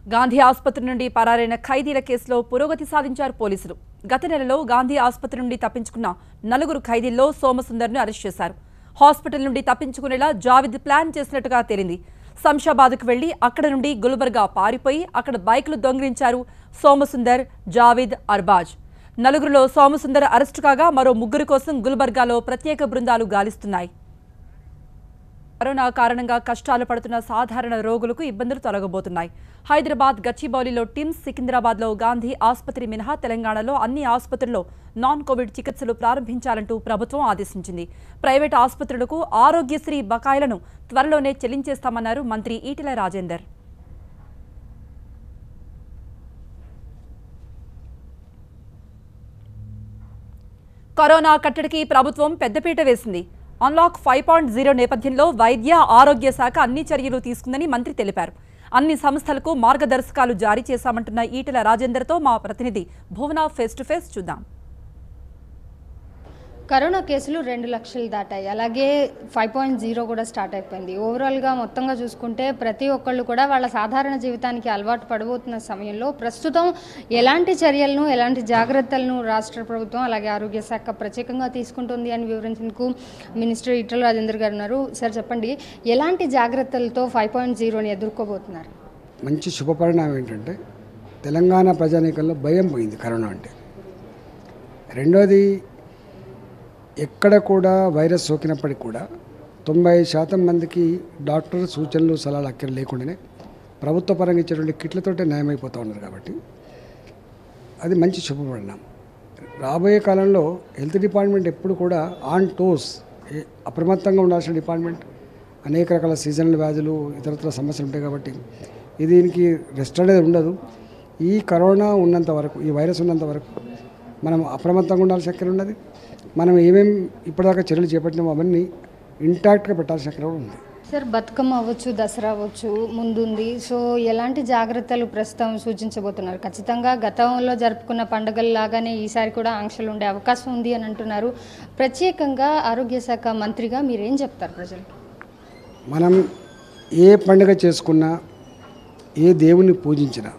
గాంధీ ఆసుపత్రి నుండి పరారైన ఖైదీల కేసులో పురోగతి సాధించారు పోలీసులు గత నెలలో గాంధీ ఆసుపత్రి నుండి తప్పించుకున్న నలుగురు ఖైదీల్లో సోమసుందర్ను అరెస్ట్ చేశారు హాస్పిటల్ నుండి తప్పించుకునేలా జావిద్ ప్లాన్ చేసినట్టుగా తేలింది శంషాబాద్కు వెళ్లి అక్కడ నుండి గుల్బర్గా పారిపోయి అక్కడ బైకులు దొంగిలించారు సోమసుందర్ జావిద్ అర్బాజ్ నలుగురిలో సోమసుందర్ అరెస్టు కాగా మరో ముగ్గురు కోసం గుల్బర్గాలో ప్రత్యేక బృందాలు గాలిస్తున్నాయి కరోనా కారణంగా కష్టాలు పడుతున్న సాధారణ రోగులకు ఇబ్బందులు తొలగబోతున్నాయి హైదరాబాద్ గచ్చిబౌలిలో టిమ్స్ సికింద్రాబాద్లో గాంధీ ఆసుపత్రి మినహా తెలంగాణలో అన్ని ఆసుపత్రుల్లో నాన్ కోవిడ్ చికిత్సలు ప్రారంభించాలంటూ ప్రభుత్వం ఆదేశించింది ప్రైవేట్ ఆసుపత్రులకు ఆరోగ్యశ్రీ బకాయిలను త్వరలోనే చెల్లించేస్తామన్నారు మంత్రి ఈటెల రాజేందర్ కరోనా కట్టడికి ప్రభుత్వం పెద్దపీట వేసింది అన్లాక్ ఫైవ్ పాయింట్ జీరో నేపథ్యంలో వైద్య ఆరోగ్య శాఖ అన్ని చర్యలు తీసుకుందని మంత్రి తెలిపారు అన్ని సంస్థలకు మార్గదర్శకాలు జారీ చేశామంటున్న ఈటెల రాజేందర్తో మా ప్రతినిధి భువన ఫేస్ టు ఫేస్ చూద్దాం కరోనా కేసులు రెండు లక్షలు దాటాయి అలాగే ఫైవ్ పాయింట్ జీరో కూడా స్టార్ట్ అయిపోయింది ఓవరాల్గా మొత్తంగా చూసుకుంటే ప్రతి ఒక్కళ్ళు కూడా వాళ్ళ సాధారణ జీవితానికి అలవాటు పడబోతున్న సమయంలో ప్రస్తుతం ఎలాంటి చర్యలను ఎలాంటి జాగ్రత్తలను రాష్ట్ర ప్రభుత్వం అలాగే ఆరోగ్య శాఖ ప్రత్యేకంగా తీసుకుంటుంది అని వివరించేందుకు మినిస్టర్ ఈటల రాజేందర్ గారు ఉన్నారు సార్ చెప్పండి ఎలాంటి జాగ్రత్తలతో ఫైవ్ పాయింట్ జీరోని ఎదుర్కోబోతున్నారు మంచి శుభపరిణామం ఏంటంటే తెలంగాణ ప్రజానీకంలో భయం పోయింది కరోనా అంటే రెండోది ఎక్కడ కూడా వైరస్ సోకినప్పటికి కూడా తొంభై శాతం మందికి డాక్టర్ సూచనలు సలహాలు అక్కర లేకుండానే ప్రభుత్వ పరంగా ఇచ్చేటువంటి కిట్లతోటే న్యాయమైపోతూ ఉన్నారు కాబట్టి అది మంచి శుభపరిణామం రాబోయే కాలంలో హెల్త్ డిపార్ట్మెంట్ ఎప్పుడు కూడా ఆన్ టోస్ ఏ- అప్రమత్తంగా ఉండాల్సిన డిపార్ట్మెంట్ అనేక రకాల సీజనల్ వ్యాధులు ఇతరత్ర సమస్యలు ఉంటాయి కాబట్టి ఇది దీనికి రెస్ట్ అనేది ఉండదు ఈ కరోనా ఉన్నంత వరకు ఈ వైరస్ ఉన్నంత వరకు మనం అప్రమత్తంగా ఉండాల్సిన అక్కడ ఉన్నది మనం ఏమేమి ఇప్పటిదాకా చర్యలు చేపట్టినామో అవన్నీ ఇంటాక్ట్గా పెట్టాల్సిన అక్కడ కూడా ఉంది సార్ బతుకమ్మ అవ్వచ్చు దసరా అవ్వచ్చు ముందుంది సో ఎలాంటి జాగ్రత్తలు ప్రస్తుతం సూచించబోతున్నారు ఖచ్చితంగా గతంలో జరుపుకున్న పండుగల లాగానే ఈసారి కూడా ఆంక్షలు ఉండే అవకాశం ఉంది అని అంటున్నారు ప్రత్యేకంగా ఆరోగ్య శాఖ మంత్రిగా మీరు ఏం చెప్తారు ప్రజలకు మనం ఏ పండుగ చేసుకున్నా ఏ దేవుని పూజించినా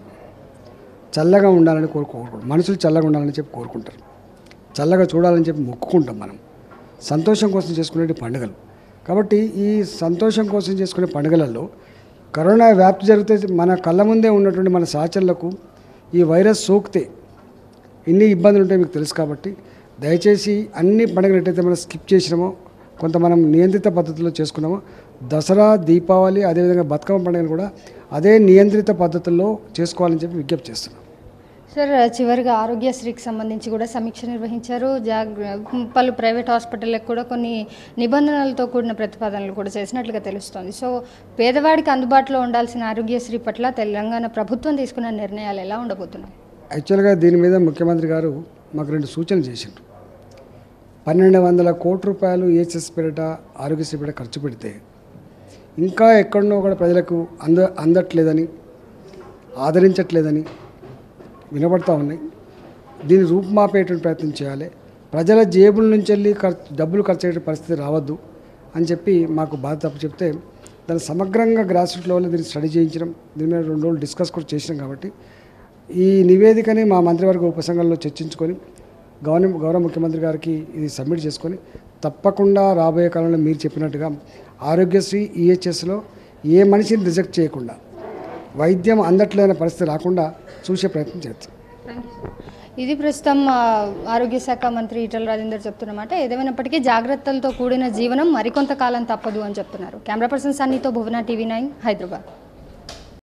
చల్లగా ఉండాలని కోరుకోరు మనుషులు చల్లగా ఉండాలని చెప్పి కోరుకుంటారు చల్లగా చూడాలని చెప్పి మొక్కుకుంటాం మనం సంతోషం కోసం చేసుకునే పండుగలు కాబట్టి ఈ సంతోషం కోసం చేసుకునే పండుగలలో కరోనా వ్యాప్తి జరిగితే మన కళ్ళ ముందే ఉన్నటువంటి మన సహచరులకు ఈ వైరస్ సోకితే ఎన్ని ఇబ్బందులు ఉంటాయో మీకు తెలుసు కాబట్టి దయచేసి అన్ని పండుగలు ఎట్టయితే మనం స్కిప్ చేసినామో కొంత మనం నియంత్రిత పద్ధతిలో చేసుకున్నామో దసరా దీపావళి అదేవిధంగా బతుకమ్మ పండుగను కూడా అదే నియంత్రిత పద్ధతుల్లో చేసుకోవాలని చెప్పి విజ్ఞప్తి చేస్తున్నాం సార్ చివరిగా ఆరోగ్యశ్రీకి సంబంధించి కూడా సమీక్ష నిర్వహించారు జాగ్ర పలు ప్రైవేట్ హాస్పిటళ్ళకు కూడా కొన్ని నిబంధనలతో కూడిన ప్రతిపాదనలు కూడా చేసినట్లుగా తెలుస్తోంది సో పేదవాడికి అందుబాటులో ఉండాల్సిన ఆరోగ్యశ్రీ పట్ల తెలంగాణ ప్రభుత్వం తీసుకున్న నిర్ణయాలు ఎలా ఉండబోతున్నాయి యాక్చువల్గా దీని మీద ముఖ్యమంత్రి గారు మాకు రెండు సూచనలు చేసిండ్రు పన్నెండు వందల కోట్ల రూపాయలు ఏహెచ్ఎస్ పేరిట ఆరోగ్యశ్రీ పేరిట ఖర్చు పెడితే ఇంకా ఎక్కడనో కూడా ప్రజలకు అంద అందట్లేదని ఆదరించట్లేదని వినబడతా ఉన్నాయి దీన్ని రూపుమాపేటువంటి ప్రయత్నం చేయాలి ప్రజల జేబుల నుంచి వెళ్ళి ఖర్చు డబ్బులు ఖర్చు అయ్యే పరిస్థితి రావద్దు అని చెప్పి మాకు బాధ్యత అప్పు చెప్తే దాన్ని సమగ్రంగా గ్రాస్ రూట్ లెవెల్లో దీన్ని స్టడీ చేయించడం దీని మీద రెండు రోజులు డిస్కస్ కూడా చేసినాం కాబట్టి ఈ నివేదికని మా మంత్రివర్గ ఉపసంఘంలో చర్చించుకొని గవర్న గౌరవ ముఖ్యమంత్రి గారికి ఇది సబ్మిట్ చేసుకొని తప్పకుండా రాబోయే కాలంలో మీరు చెప్పినట్టుగా ఆరోగ్యశ్రీ ఈహెచ్ఎస్లో ఏ మనిషిని రిజెక్ట్ చేయకుండా వైద్యం అందట్లేని పరిస్థితి రాకుండా చూసే ప్రయత్నం చేస్తాం ఇది ప్రస్తుతం ఆ, ఆరోగ్య శాఖ మంత్రి ఈటల రాజేందర్ చెప్తున్నమాట ఏదేమైనప్పటికీ జాగ్రత్తలతో కూడిన జీవనం మరికొంత కాలం తప్పదు అని చెప్తున్నారు కెమెరా పర్సన్ సన్నీతో భువన టీవీ నైన్ హైదరాబాద్